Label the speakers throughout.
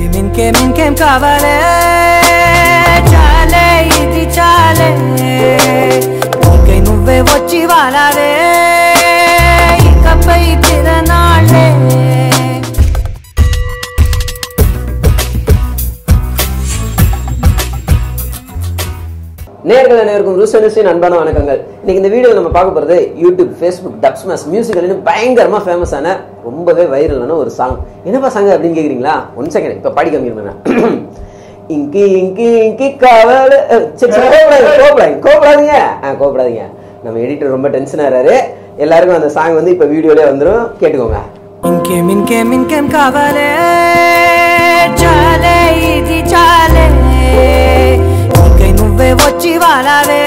Speaker 1: ఇంకేం ఇంకేం ఇంకేం కావాలే చాలే ఇది చాలే ఇంకై నువ్వే వచ్చి వాలావే ఇకపై తిరనాళ్ళే
Speaker 2: நேர்கள் அனைவருக்கும் ரூசனிசின் அன்பான வணக்கங்கள் இன்னைக்கு இந்த வீடியோவில் நம்ம பார்க்க போகிறது யூடியூப் ஃபேஸ்புக் டப்ஸ்மாஸ் மியூசிக்கல்னு பயங்கரமாக ஃபேமஸான ரொம்பவே வைரலான ஒரு சாங் என்னப்பா சாங் அப்படின்னு கேட்குறீங்களா ஒன் செகண்ட் இப்போ பாடி காமிக்கிறேன் இங்கி இங்கி இங்கி காவல் அஹ், சரி சரி கோபப்படாதீங்க கோபப்படாதீங்க கோபப்படாதீங்க ஆ கோபப்படாதீங்க நம்ம எடிட்டர் ரொம்ப டென்ஷன் ஆகிறாரு எல்லாருக்கும் அந்த சாங் வந்து இப்போ வீடியோலேயே வந்துடும் கேட்டுக்கோங்க
Speaker 1: ఇంకేం ఇంకేం ఇంకేం కావాలే చాలే ఇది చాలే ఇంకై నువ్వే వచ్చి వాలావే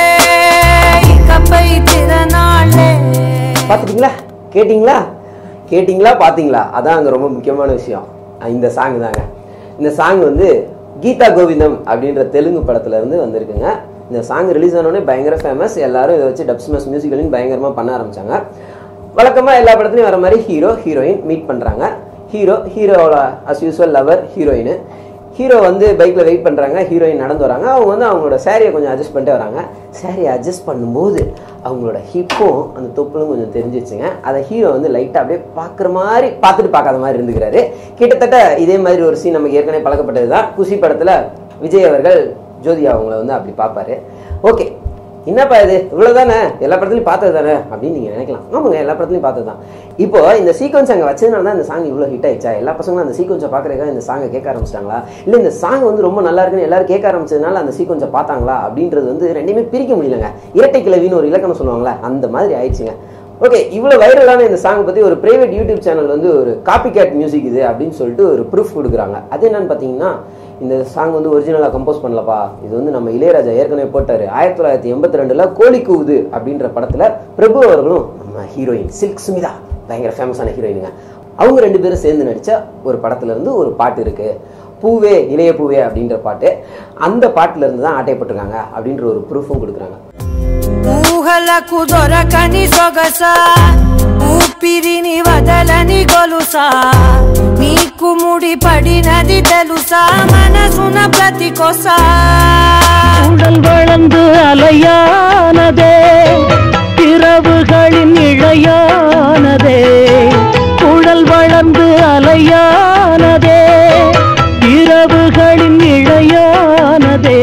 Speaker 1: ఇకపై తిరనాళ్ళే
Speaker 2: பார்த்துட்டீங்களா கேட்டிங்களா கேட்டிங்களா பார்த்தீங்களா அதான் அங்கே ரொம்ப முக்கியமான விஷயம் அஹ் இந்த சாங் தாங்க இந்த சாங் வந்து கீதா கோவிந்தம் அப்படின்ற தெலுங்கு படத்துல இருந்து வந்திருக்குங்க இந்த சாங் ரிலீஸ் ஆனோடனே பயங்கர ஃபேமஸ் எல்லாரும் இதை வச்சு டப்ஸ்மஸ் மியூசிக்கலின் பயங்கரமாக பண்ண ஆரம்பிச்சாங்க வழக்கமாக எல்லா படத்துலையும் வர மாதிரி ஹீரோ ஹீரோயின் மீட் பண்ணுறாங்க ஹீரோ ஹீரோவோட as usual lover heroine hero வந்து பைக்கில் வெயிட் பண்ணுறாங்க ஹீரோயின் நடந்து வராங்க அவங்க வந்து அவங்களோட சாரியை கொஞ்சம் அட்ஜஸ்ட் பண்ணிட்டு வராங்க சாரியை அட்ஜஸ்ட் பண்ணும்போது அவங்களோட ஹிப்பும் அந்த தொப்புளும் கொஞ்சம் தெரிஞ்சிச்சுங்க அதை ஹீரோ வந்து லைட்டாக அப்படியே பார்க்குற மாதிரி பார்த்துட்டு பார்க்காத மாதிரி இருந்துக்கிறாரு கிட்டத்தட்ட இதே மாதிரி ஒரு சீன் நமக்கு ஏற்கனவே பழக்கப்பட்டது தான் குஷி படத்தில் விஜய் அவர்கள் ஜோதியா அவங்கள வந்து அப்படி பார்ப்பாரு ஓகே என்னப்பா இது இவ்வளவுதானே எல்லா படத்துலையும் பார்த்தது தானே அப்படின்னு நீங்க நினைக்கலாம் ஆமாங்க எல்லா படத்துலையும் பார்த்தது தான் இப்போ இந்த சீக்வன்ஸ் அங்கே வச்சதுனால தான் இந்த சாங் இவ்வளோ ஹிட் ஆயிடுச்சா எல்லா பசங்களும் அந்த சீக்வன்ஸை பார்க்கறதுக்காக இந்த சாங்கை கேட்க ஆரம்பிச்சிட்டாங்களா இல்லை இந்த சாங் வந்து ரொம்ப நல்லா இருக்குன்னு எல்லாரும் கேட்க ஆரம்பிச்சதுனால அந்த சீக்வன்ஸை பார்த்தாங்களா அப்படின்றது வந்து ரெண்டையுமே பிரிக்க முடியலங்க இரட்டை கிளவின்னு ஒரு இலக்கணம் சொல்லுவாங்களா அந்த மாதிரி ஆயிடுச்சுங்க ஓகே இவ்வளோ வைரலான இந்த சாங் பற்றி ஒரு பிரைவேட் யூடியூப் சேனல் வந்து ஒரு காப்பி கேட் மியூசிக் இது அப்படின்னு சொல்லிட்டு ஒரு ப்ரூஃப் கொடுக்குறாங்க அது என்னன்னு பார்த்தீங்கன்னா இந்த சாங் வந்து ஒரிஜினலாக கம்போஸ் பண்ணலப்பா இது வந்து நம்ம இளையராஜா ஏற்கனவே போட்டாரு ஆயிரத்தி தொள்ளாயிரத்தி எண்பத்தி ரெண்டுல கோழி கூவுது அப்படின்ற படத்துல பிரபு அவர்களும் நம்ம ஹீரோயின் சில்க் சுமிதா பயங்கர ஃபேமஸான ஹீரோயினுங்க அவங்க ரெண்டு பேரும் சேர்ந்து நடிச்ச ஒரு படத்துல இருந்து ஒரு பாட்டு இருக்கு பூவே இளைய பூவே அப்படின்ற பாட்டு அந்த பாட்டுல இருந்து தான் ஆட்டைப்பட்டிருக்காங்க அப்படின்ற ஒரு ப்ரூஃபும் கொடுக்குறாங்க
Speaker 1: ఊహలకు దొరకని సొగస ఊపిరిని వదలని గొలుసా నీకు ముడి పడినది తెలుసా మనసున ప్రతి కొసా
Speaker 3: உடல் வளர்ந்து அலையானதே இரவுகளின் இழையானதே உடல் வளர்ந்து அலையானதே இரவுகளின் இழையானதே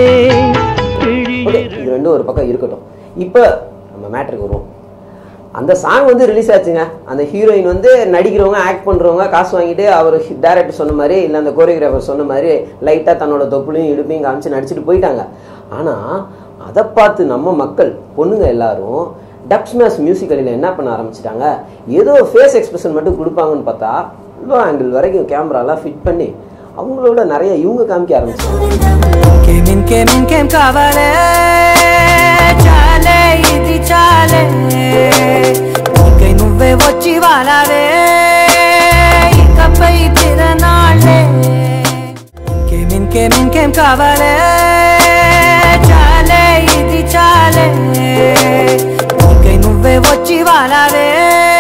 Speaker 2: ஓகே இது ரெண்டும் ஒரு பக்கம் இருக்கட்டும் இப்போ நம்ம மேட்ருக்கு வருவோம் அந்த சாங் வந்து ரிலீஸ் ஆச்சுங்க அந்த ஹீரோயின் வந்து நடிக்கிறவங்க ஆக்ட் பண்ணுறவங்க காசு வாங்கிட்டு அவர் டேரக்டர் சொன்ன மாதிரி இல்லை அந்த கோரியோகிராஃபர் சொன்ன மாதிரி லைட்டாக தன்னோட தொப்புளையும் இடுப்பையும் காமிச்சு நடிச்சுட்டு போயிட்டாங்க ஆனால் அதை பார்த்து நம்ம மக்கள் பொண்ணுங்க எல்லாரும் டப் ஸ்மாஷ் மியூசிக்கலில் என்ன பண்ண ஆரம்பிச்சிட்டாங்க ஏதோ ஃபேஸ் எக்ஸ்பிரஷன் மட்டும் கொடுப்பாங்கன்னு பார்த்தா இவ்வளோ ஆங்கிள் வரைக்கும் கேமராலாம் ஃபிட் பண்ணி அவங்களோட நிறைய இவங்க காமிக்க ஆரம்பிச்சாங்க
Speaker 1: ఇంకేం ఇంకేం ఇంకేం కావాలే చాలే ఇది చాలే ఇంకై నువ్వే వచ్చి వాలావే ఇకపై తిరనాళ్ళే ఇంకేం ఇంకేం ఇంకేం కావాలే చాలే ఇది చాలే ఇంకై నువ్వే వచ్చి వాలావే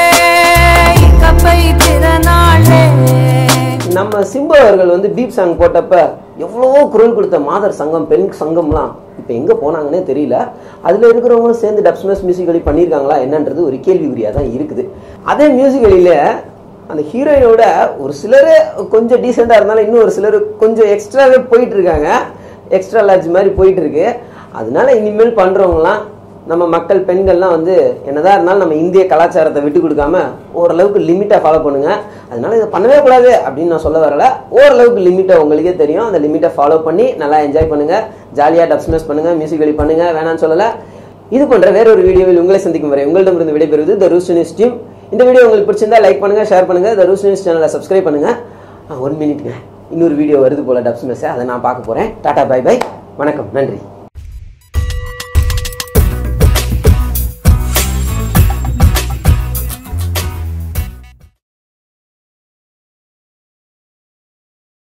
Speaker 1: ఇకపై తిరనాళ్ళే
Speaker 2: நம்ம சிம்பு அவர்கள் வந்து பீப் சாங் போட்டப்ப எவ்வளவோ குரல் கொடுத்த மாதர் சங்கம் பெண் சங்கம்லாம் இப்போ எங்கே போனாங்கன்னே தெரியல அதில் இருக்கிறவங்களும் சேர்ந்து டப்ஸ்மஸ் மியூசிக்கலி பண்ணியிருக்காங்களா என்னன்றது ஒரு கேள்விக்குறியாக தான் இருக்குது அதே மியூசிக்கலியில் அந்த ஹீரோயினோட ஒரு சிலர் கொஞ்சம் டீசெண்டாக இருந்தாலும் இன்னும் ஒரு சிலர் கொஞ்சம் எக்ஸ்ட்ராவே போயிட்டு இருக்காங்க எக்ஸ்ட்ரா லார்ஜ் மாதிரி போயிட்டு இருக்கு அதனால இனிமேல் பண்ணுறவங்களாம் நம்ம மக்கள் பெண்கள்லாம் வந்து என்னதான் இருந்தாலும் நம்ம இந்திய கலாச்சாரத்தை விட்டு கொடுக்காம ஓரளவுக்கு லிமிட்டை ஃபாலோ பண்ணுங்க அதனால இதை பண்ணவே கூடாது அப்படின்னு நான் சொல்ல வரல ஓரளவுக்கு லிமிட்டை உங்களுக்கே தெரியும் அந்த லிமிட்டை ஃபாலோ பண்ணி நல்லா என்ஜாய் பண்ணுங்க ஜாலியாக டப்ஸ்மேஸ் பண்ணுங்க மியூசிக்கலி பண்ணுங்க வேணாம்னு சொல்லல இது போன்ற வேற ஒரு வீடியோவில் உங்களை சந்திக்கும் வரை உங்களிடமிருந்து விடைபெறுவது த ரூஸ் நியூஸ் டீம் இந்த வீடியோ உங்களுக்கு பிடிச்சிருந்தா லைக் பண்ணுங்க ஷேர் பண்ணுங்க த ரூஸ் நியூஸ் சேனலை சப்ஸ்கிரைப் பண்ணுங்க ஒன் மினிட்ங்க இன்னொரு வீடியோ வருது போல டப்ஸ்மேஸ் அதை நான் பார்க்க போறேன் டாடா பை பை வணக்கம் நன்றி